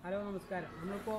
Hello നമസ്കാരം നമ്മളിപ്പോൾ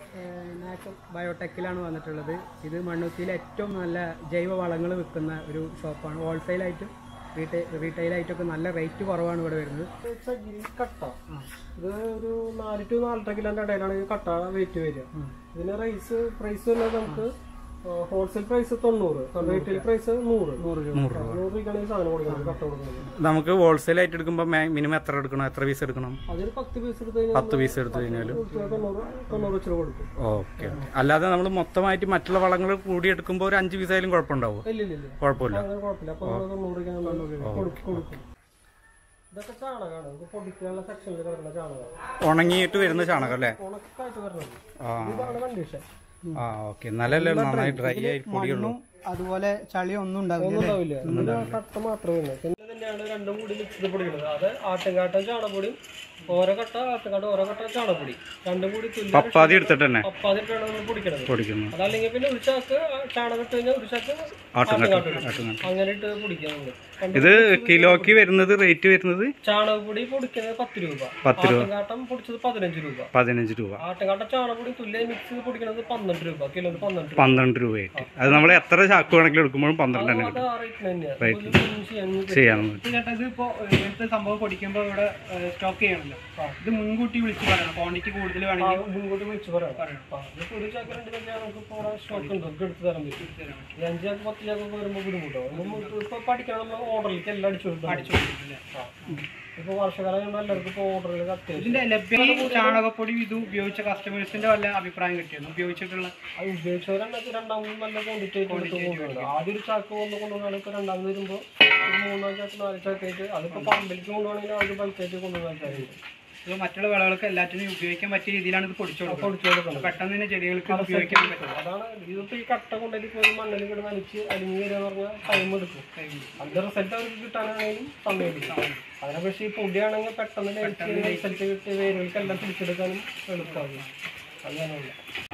nacho ബയോടെക്കിലാണ് വന്നിട്ടുള്ളത് ഇത് മണ്ണുത്തിയിലെ ഏറ്റവും നല്ല ജൈവ വളങ്ങൾ വിൽക്കുന്ന ഒരു ഷോപ്പാണ് ഹോൾസെയിലായിട്ടും റീറ്റെയിൽ റീറ്റെയിലായിട്ടൊക്കെ നല്ല റേറ്റ് കുറവാണ് ഇവിടെ വരുന്നത് ചകിരി കട്ട ഇത് ഒരു നാല് ടു നാലര കിലോന്റെ ഇടയിലാണ് ഈ കട്ട വെയിറ്റ് വരിക ഇതിന് റൈസ് പ്രൈസ് വരുന്നത് നമുക്ക് ഹോൾസെയിൽ പ്രൈസ് തൊണ്ണൂറ് റീറ്റെയിൽ പ്രൈസ് നൂറ് നൂറ് രൂപ നൂറ് രൂപയ്ക്കാണ് ഈ സാധനം കൊടുക്കുന്നത് കട്ട കൊടുക്കുന്നത് നമുക്ക് ഹോൾസെയിലായിട്ട് എടുക്കുമ്പോൾ മിനിമം എത്ര എടുക്കണം എത്ര പീസ് എടുക്കണം അതൊരു പത്ത് പീസ് എടുത്ത് കഴിഞ്ഞാൽ പത്ത് പീസ് എടുത്തു കഴിഞ്ഞാൽ കൊടുത്താൽ തൊണ്ണൂറ് തൊണ്ണൂറ് വെച്ചിട്ട് കൊടുക്കും ഓക്കെ അല്ലാതെ നമ്മൾ മൊത്തമായിട്ട് മറ്റുള്ള വളങ്ങൾ കൂടി എടുക്കുമ്പോൾ ഒരു അഞ്ച് പീസ് ആയാലും കുഴപ്പമുണ്ടാവും ഇല്ല ഇല്ല ഇല്ല കുഴപ്പമില്ല അങ്ങനെ കുഴപ്പമില്ല അപ്പൊ നമ്മൾ തൊണ്ണൂറ് രൂപയ്ക്കാണ് കൊടുക്കും കൊടുക്കും ഇതൊക്കെ ചാണകമാണ് ഇത് പൊടിക്കാനുള്ള സെക്ഷനിൽ കിടക്കുന്ന ചാണകം ഉണങ്ങിയിട്ട് വരുന്ന ചാണകം അല്ലേ ഉണക്കായിട്ട് വരുന്നത് ആ ഇതാണ് കണ്ടീഷൻ ആ ഓക്കെ എന്നാലല്ലേ നന്നായി ഡ്രൈ ആയി പൊടിയുള്ളൂ അതുപോലെ ചളി ഒന്നും ഉണ്ടാവില്ല ഒന്നും ഉണ്ടാവില്ല ഇതിന് കട്ട മാത്രമേ ഉള്ളൂ പിന്നെ തന്നെയാണ് രണ്ടും കൂടി മിക്സ് ചെയ്ത് പൊടിക്കുന്നത് അത് ആട്ടുംകാട്ടം ചാണപ്പൊടിയും ഓരോ കട്ട ആട്ടുംകാട്ടം ഓരോ കട്ട ചാണപ്പൊടി രണ്ടും കൂടി തുല്യ പപ്പാതി എടുത്തിട്ട് തന്നെ പപ്പാതിട്ടാണ് നമ്മൾ പൊടിക്കുന്നത് പൊടിക്കുന്നു അതല്ലെങ്കിൽ പിന്നെ ഒരു ചാക്ക് ചാണകം ഇട്ട് കഴിഞ്ഞാൽ ഒരു ചാക്ക് ആട്ടുംകാട്ടം ആട്ടുംകാട്ടം ഇടും. ആട്ടുംകാട്ടം അങ്ങനെ ഇട്ട് പൊടിക്കുക നമ്മൾ രണ്ട് ഇത് കിലോക്ക് വരുന്നത് റേറ്റ് വരുന്നത് ചാണകപ്പൊടി പൊടിക്കുന്നത് പത്ത് രൂപ പത്ത് രൂപ ആട്ടുംകാട്ടം പൊടിച്ചത് പതിനഞ്ച് രൂപ പതിനഞ്ച് രൂപ ആട്ടുംകാട്ടം ചാണകപ്പൊടി തുല്യ മിക്സ് ചെയ്ത് പൊടിക്കുന്നത് പന്ത്രണ്ട് രൂപ കിലോ പന്ത്രണ്ട് രൂപ പന്ത്രണ്ട് രൂപയായിട്ട് അത് നമ്മൾ എത്ര ചാക്ക് വേണമെങ്കിലും എടുക്കുമ്പോഴും പന്ത്രണ്ട് തന്നെ അത് ആ റേറ്റിന് തന്നെയാണ് Rate. ഒരു ഒന്നും ചെയ്യാൻ ചെയ്യാൻ ചേട്ടാ ഇതിപ്പോ ഇങ്ങനത്തെ സംഭവം പൊടിക്കുമ്പോൾ ഇവിടെ സ്റ്റോക്ക് ചെയ്യണമല്ലോ ഇത് മുൻകൂട്ടി വിളിച്ച് പറയണം ക്വാണ്ടിറ്റി കൂടുതൽ ആ, വേണമെങ്കിൽ മുൻകൂട്ടി വിളിച്ച് പറയാം ആ, ഇതിപ്പോ ഒരു ചാക്ക് രണ്ട് ചാക്ക് നമുക്ക് ഇപ്പോൾ ഇവിടെ സ്റ്റോക്ക് ഉണ്ട് നമുക്ക് എടുത്ത് തരാൻ പറ്റും ഈ അഞ്ച് ചാക്ക് പത്ത് ചാക്ക് ഒക്കെ വരുമ്പോൾ ബുദ്ധിമുട്ടാവും നമ്മൾ ഇപ്പോൾ പഠിക്കണം നമ്മൾ ഓർഡറിലേക്ക് എല്ലാം അടിച്ചു കൊടുക്കും അടിച്ചു കൊടുക്കില്ല ഇപ്പോൾ വർഷകാലം കഴിയുമ്പോൾ എല്ലാവർക്കും ഇപ്പോൾ ഓർഡറുകൾ അത്യാവശ്യം ഇതിന്റെ ലഭ്യത ചാണകപ്പൊടി ഇത് ഉപയോഗിച്ച കസ്റ്റമേഴ്സിന്റെ വല്ല അഭിപ്രായം കിട്ടിയിരുന്നു ഉപയോഗിച്ചിട്ടുള്ള അത് ഉപയോഗിച്ചവരെണ്ണത്തിൽ രണ്ടാമത് നല്ല ക്വാണ്ടിറ്റി ആയിട്ട് എടുത്ത് കൊണ്ടുവരുന്നത് ആദ്യം ഒരു ചാക്ക് കൊണ്ട് കൊണ്ടുവന്നാണ് ഇപ്പോൾ രണ്ടാമത് വരുമ്പോൾ ഒരു മൂന്നാം ചാക്ക് നാല് ചാക്കായിട്ട് അതിപ്പോൾ പറമ്പിലേക്ക് കൊണ്ടുപോകണമെങ്കിൽ ആദ്യം ബൾക്കായിട്ട് കൊണ്ടുവന്ന ആൾക്കാരുണ്ട് ഇത് മറ്റുള്ള വിളകൾക്ക് എല്ലാറ്റിനും ഉപയോഗിക്കാൻ പറ്റിയ രീതിയിലാണ് ഇത് പൊടിച്ചു കൊടുക്കുന്നത് പൊടിച്ചു കൊടുക്കുന്നത് പെട്ടെന്ന് തന്നെ ചെടികൾക്ക് ഇത് ഉപയോഗിക്കാൻ പറ്റും അതാണ് ഇതിപ്പോ ഈ കട്ട കൊണ്ടുപോയി ഇപ്പോൾ ഒരു മണ്ണിൽ കിടന്ന് നനച്ച് അലിഞ്ഞ് വരിക എന്ന് പറഞ്ഞാൽ ടൈം എടുക്കും അതിന്റെ റിസൾട്ട് അവർക്ക് കിട്ടാനാണെങ്കിലും സമയം എടുക്കും അതിനെ പക്ഷേ ഈ പൊടിയാണെങ്കിൽ പെട്ടെന്ന് റിസൾട്ട് കിട്ടി വേരുകൾക്ക് എല്ലാം തിരിച്ചെടുക്കാനും എളുപ്പമാകും അങ്ങനെയുള്ള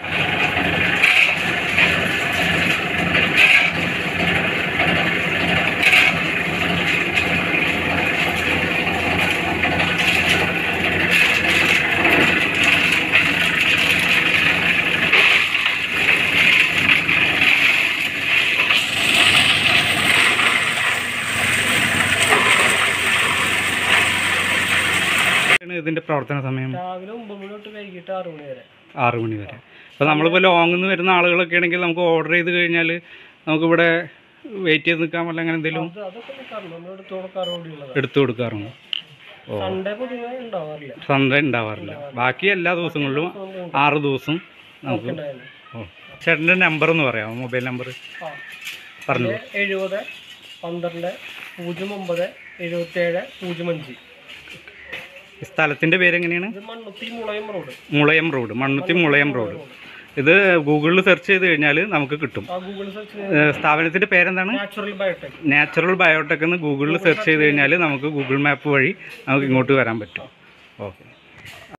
ഇതിന്റെ പ്രവർത്തന സമയം രാവിലെ ഒമ്പത് മണി തൊട്ട് വൈകിട്ട് ആറ് മണി വരെ ആറ് മണി വരെ അപ്പോൾ നമ്മളിപ്പോൾ ലോങ്ങിൽ നിന്ന് വരുന്ന ആളുകളൊക്കെ ആണെങ്കിൽ നമുക്ക് ഓർഡർ ചെയ്ത് കഴിഞ്ഞാൽ നമുക്കിവിടെ വെയിറ്റ് ചെയ്ത് നിൽക്കാൻ വല്ല അങ്ങനെ എന്തെങ്കിലും അത് അതൊക്കെ നിൽക്കാറുണ്ട് നമ്മൾ എടുത്തു കൊടുക്കാറുള്ളത് എടുത്തു കൊടുക്കാറുണ്ട് ഓ സൺഡേ പൊതുവെ ഉണ്ടാവാറില്ല സൺഡേ ഉണ്ടാവാറില്ല ബാക്കി എല്ലാ ദിവസങ്ങളിലും ആറ് ദിവസം നമുക്ക് ഉണ്ടായിരുന്നു ഓ ചേട്ടൻ്റെ നമ്പർ ഒന്ന് പറയാമോ മൊബൈൽ നമ്പർ ആ പറഞ്ഞു എഴുപത് പന്ത്രണ്ട് പൂജ്യം ഒമ്പത് എഴുപത്തേഴ് പൂജ്യം അഞ്ച് സ്ഥലത്തിൻ്റെ പേര് എങ്ങനെയാണ് ഇത് Mannuthy Mulayam road Mulayam road Mannuthy Mulayam road ഇത് ഗൂഗിളിൽ സെർച്ച് ചെയ്ത് കഴിഞ്ഞാൽ നമുക്ക് കിട്ടും ആ ഗൂഗിൾ സെർച്ച് ഏഹ് സ്ഥാപനത്തിൻ്റെ പേരെന്താണ് നാച്ചുറൽ ബയോടെക് നാച്ചുറൽ ബയോടെക് എന്ന് ഗൂഗിളിൽ സെർച്ച് ചെയ്ത് കഴിഞ്ഞാൽ നമുക്ക് ഗൂഗിൾ മാപ്പ് വഴി നമുക്ക് ഇങ്ങോട്ട് വരാൻ പറ്റും ഓക്കെ